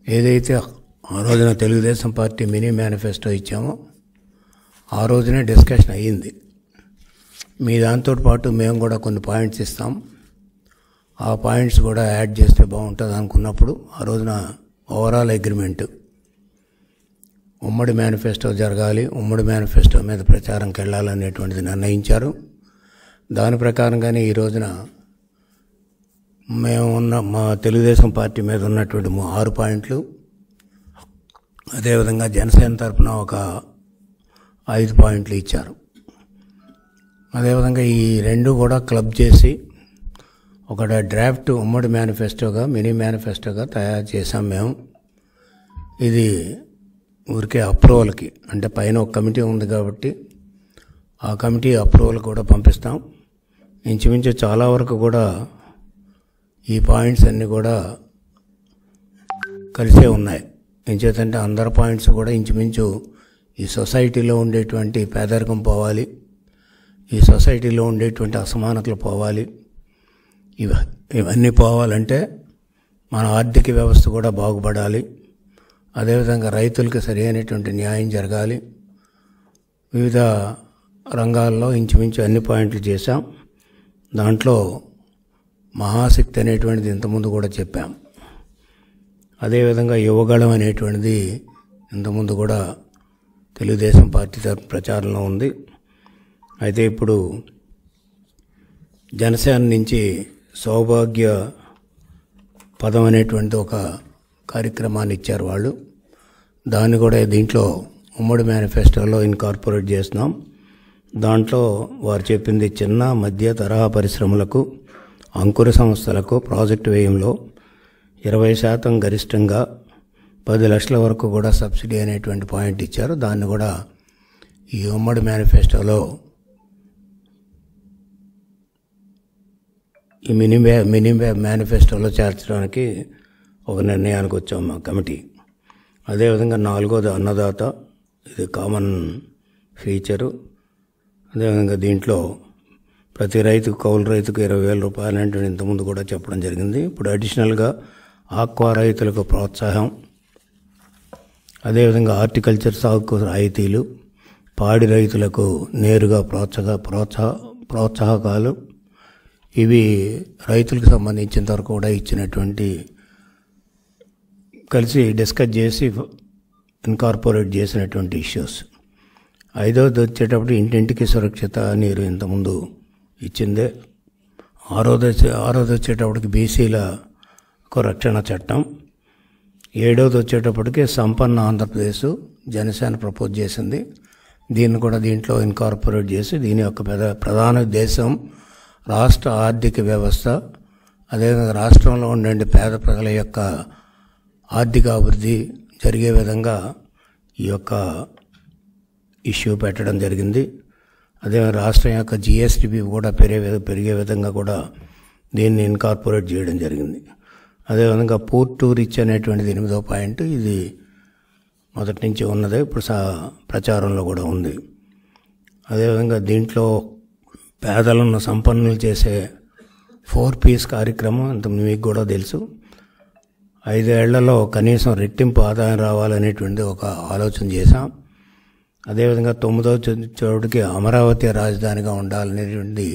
ఏదైతే ఆ రోజున తెలుగుదేశం పార్టీ మినీ మేనిఫెస్టో ఇచ్చామో ఆ రోజునే డిస్కషన్ అయ్యింది మీ దాంతో పాటు మేము కూడా కొన్ని పాయింట్స్ ఇస్తాం ఆ పాయింట్స్ కూడా యాడ్ చేస్తే బాగుంటుంది అనుకున్నప్పుడు ఆ రోజున ఓవరాల్ అగ్రిమెంట్ ఉమ్మడి మేనిఫెస్టో జరగాలి ఉమ్మడి మేనిఫెస్టో మీద ప్రచారంకి వెళ్ళాలనేటువంటిది నిర్ణయించారు దాని ప్రకారంగానే ఈ రోజున మేము ఉన్న మా తెలుగుదేశం పార్టీ మీద ఉన్నటువంటి ము- ఆరు పాయింట్లు అదేవిధంగా జనసేన తరపున ఒక ఐదు పాయింట్లు ఇచ్చారు అదేవిధంగా ఈ రెండు కూడా క్లబ్ చేసి ఒక డ్రాఫ్ట్ ఉమ్మడి మేనిఫెస్టోగా మినీ మేనిఫెస్టోగా తయారు చేసాం మేము ఇది ఊరికే అప్రూవల్కి అంటే పైన ఒక కమిటీ ఉంది కాబట్టి ఆ కమిటీ అప్రూవల్ కూడా పంపిస్తాం ఇంచుమించు చాలా వరకు కూడా ఈ పాయింట్స్ అన్నీ కూడా కలిసే ఉన్నాయి ఎంచేతంటే అందరి పాయింట్స్ కూడా ఇంచుమించు ఈ సొసైటీలో ఉండేటువంటి పేదరికం పోవాలి ఈ సొసైటీలో ఉండేటువంటి అసమానతలు పోవాలి ఇవ ఇవన్నీ పోవాలంటే మన ఆర్థిక వ్యవస్థ కూడా బాగుపడాలి అదేవిధంగా రైతులకు సరైనటువంటి న్యాయం జరగాలి వివిధ రంగాల్లో ఇంచుమించు అన్ని పాయింట్లు చేశాం దాంట్లో మహాశక్తి అనేటువంటిది ఇంతకుముందు కూడా చెప్పాం అదేవిధంగా యువగళం అనేటువంటిది ఇంతకుముందు కూడా తెలుగుదేశం పార్టీ తరపు ప్రచారంలో ఉంది అయితే ఇప్పుడు జనసేన నుంచి సౌభాగ్య పదం అనేటువంటి ఒక కార్యక్రమాన్ని ఇచ్చారు వాళ్ళు దాన్ని కూడా దీంట్లో ఉమ్మడి మేనిఫెస్టోలో ఇన్కార్పొరేట్ చేస్తున్నాం దాంట్లో వారు చెప్పింది చిన్న మధ్య తరహా పరిశ్రమలకు అంకుర సంస్థలకు ప్రాజెక్టు వ్యయంలో ఇరవై శాతం గరిష్టంగా పది లక్షల వరకు కూడా సబ్సిడీ అనేటువంటి పాయింట్ ఇచ్చారు దాన్ని కూడా ఈ ఉమ్మడి మేనిఫెస్టోలో ఈ మినీ మే మినీ మే- మేనిఫెస్టోలో చేర్చడానికి ఒక నిర్ణయానికి వచ్చాం మా కమిటీ అదేవిధంగా నాలుగోది అన్నదాత ఇది కామన్ ఫీచరు అదేవిధంగా దీంట్లో ప్రతి రైతుకు కౌలు రైతుకు ఇరవై వేల రూపాయలు అంటే ఇంతకుముందు కూడా చెప్పడం జరిగింది ఇప్పుడు అడిషనల్గా ఆక్వా రైతులకు ప్రోత్సాహం అదేవిధంగా హార్టికల్చర్ సాగుకు రాయితీలు పాడి రైతులకు నేరుగా ప్రోత్సాహ ప్రోత్సాహ ప్రోత్సాహకాలు ఇవి రైతులకు సంబంధించినంత వరకు కూడా ఇచ్చినటువంటి కలిసి డిస్కస్ చేసి ఇన్కార్పొరేట్ చేసినటువంటి ఇష్యూస్ ఐదవది వచ్చేటప్పుడు ఇంటింటికి సురక్షిత నీరు ఇంతకుముందు ఇచ్చిందే ఆరోది వచ్చే ఆరోది వచ్చేటప్పటికి బీసీలకు రక్షణ చట్టం ఏడవది వచ్చేటప్పటికి సంపన్న ఆంధ్రప్రదేశ్ జనసేన ప్రపోజ్ చేసింది దీన్ని కూడా దీంట్లో ఇన్కార్పొరేట్ చేసి దీని యొక్క పెద ప్రధాన ఉద్దేశం రాష్ట్ర ఆర్థిక వ్యవస్థ అదేవిధంగా రాష్ట్రంలో ఉండే పేద ప్రజల యొక్క ఆర్థిక అభివృద్ధి జరిగే విధంగా ఈ యొక్క ఇష్యూ పెట్టడం జరిగింది అదే రాష్ట్రం యొక్క జిఎస్టిపి కూడా పెరిగే పెరిగే విధంగా కూడా దీన్ని ఇన్కార్పొరేట్ చేయడం జరిగింది అదేవిధంగా పూర్ టు రిచ్ అనేటువంటిది ఎనిమిదో పాయింట్ ఇది మొదటి నుంచి ఉన్నదే ఇప్పుడు సా ప్రచారంలో కూడా ఉంది అదేవిధంగా దీంట్లో పేదలను సంపన్నులు చేసే ఫోర్ పీస్ కార్యక్రమం అంత మీకు కూడా తెలుసు ఐదేళ్లలో కనీసం రెట్టింపు ఆదాయం రావాలనేటువంటి ఒక ఆలోచన చేశాం అదేవిధంగా తొమ్మిదవ చో- చోటుకి అమరావతి రాజధానిగా ఉండాలనేటువంటి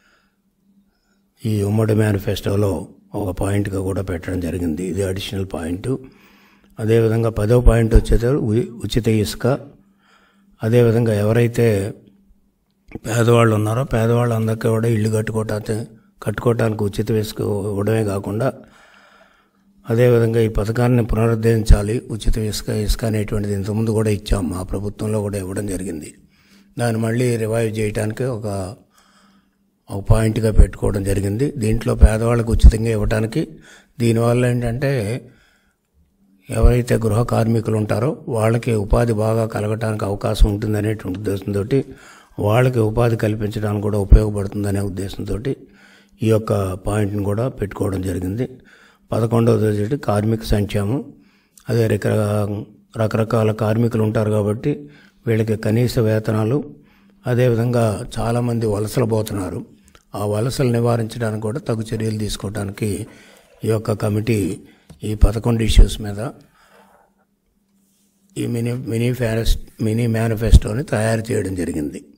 ఈ ఉమ్మడి మేనిఫెస్టోలో ఒక పాయింట్గా కూడా పెట్టడం జరిగింది ఇది అడిషనల్ పాయింట్ అదేవిధంగా పదవ పాయింట్ వచ్చేది ఉ- ఉచిత ఇసుక అదేవిధంగా ఎవరైతే పేదవాళ్ళు ఉన్నారో పేదవాళ్ళందరికీ కూడా ఇల్లు కట్టుకోవటానికి కట్టుకోవటానికి ఉచిత ఇసుక ఇవ్వడమే కాకుండా అదేవిధంగా ఈ పథకాన్ని పునరుద్ధరించాలి ఉచిత ఇసుక ఇసుక అనేటువంటిది ఇంతకుముందు కూడా ఇచ్చాం మా ప్రభుత్వంలో కూడా ఇవ్వడం జరిగింది దాన్ని మళ్ళీ రివైవ్ చేయడానికి ఒక ఒక పాయింట్గా పెట్టుకోవడం జరిగింది దీంట్లో పేదవాళ్ళకు ఉచితంగా ఇవ్వడానికి దీనివల్ల ఏంటంటే ఎవరైతే గృహ కార్మికులు ఉంటారో వాళ్ళకి ఉపాధి బాగా కలగటానికి అవకాశం ఉంటుందనేటువంటి ఉద్దేశంతో వాళ్ళకి ఉపాధి కల్పించడానికి కూడా ఉపయోగపడుతుందనే ఉద్దేశంతో ఈ యొక్క పాయింట్ని కూడా పెట్టుకోవడం జరిగింది పదకొండవది వచ్చేసి కార్మిక సంక్షేమం అదే రక రకరకాల కార్మికులు ఉంటారు కాబట్టి వీళ్ళకి కనీస వేతనాలు అదేవిధంగా చాలామంది వలసలు పోతున్నారు ఆ వలసలు నివారించడానికి కూడా తగు చర్యలు తీసుకోవడానికి ఈ యొక్క కమిటీ ఈ పదకొండు ఇష్యూస్ మీద ఈ మినీ మినీ ఫారెస్ట్ మినీ మేనిఫెస్టోని తయారు చేయడం జరిగింది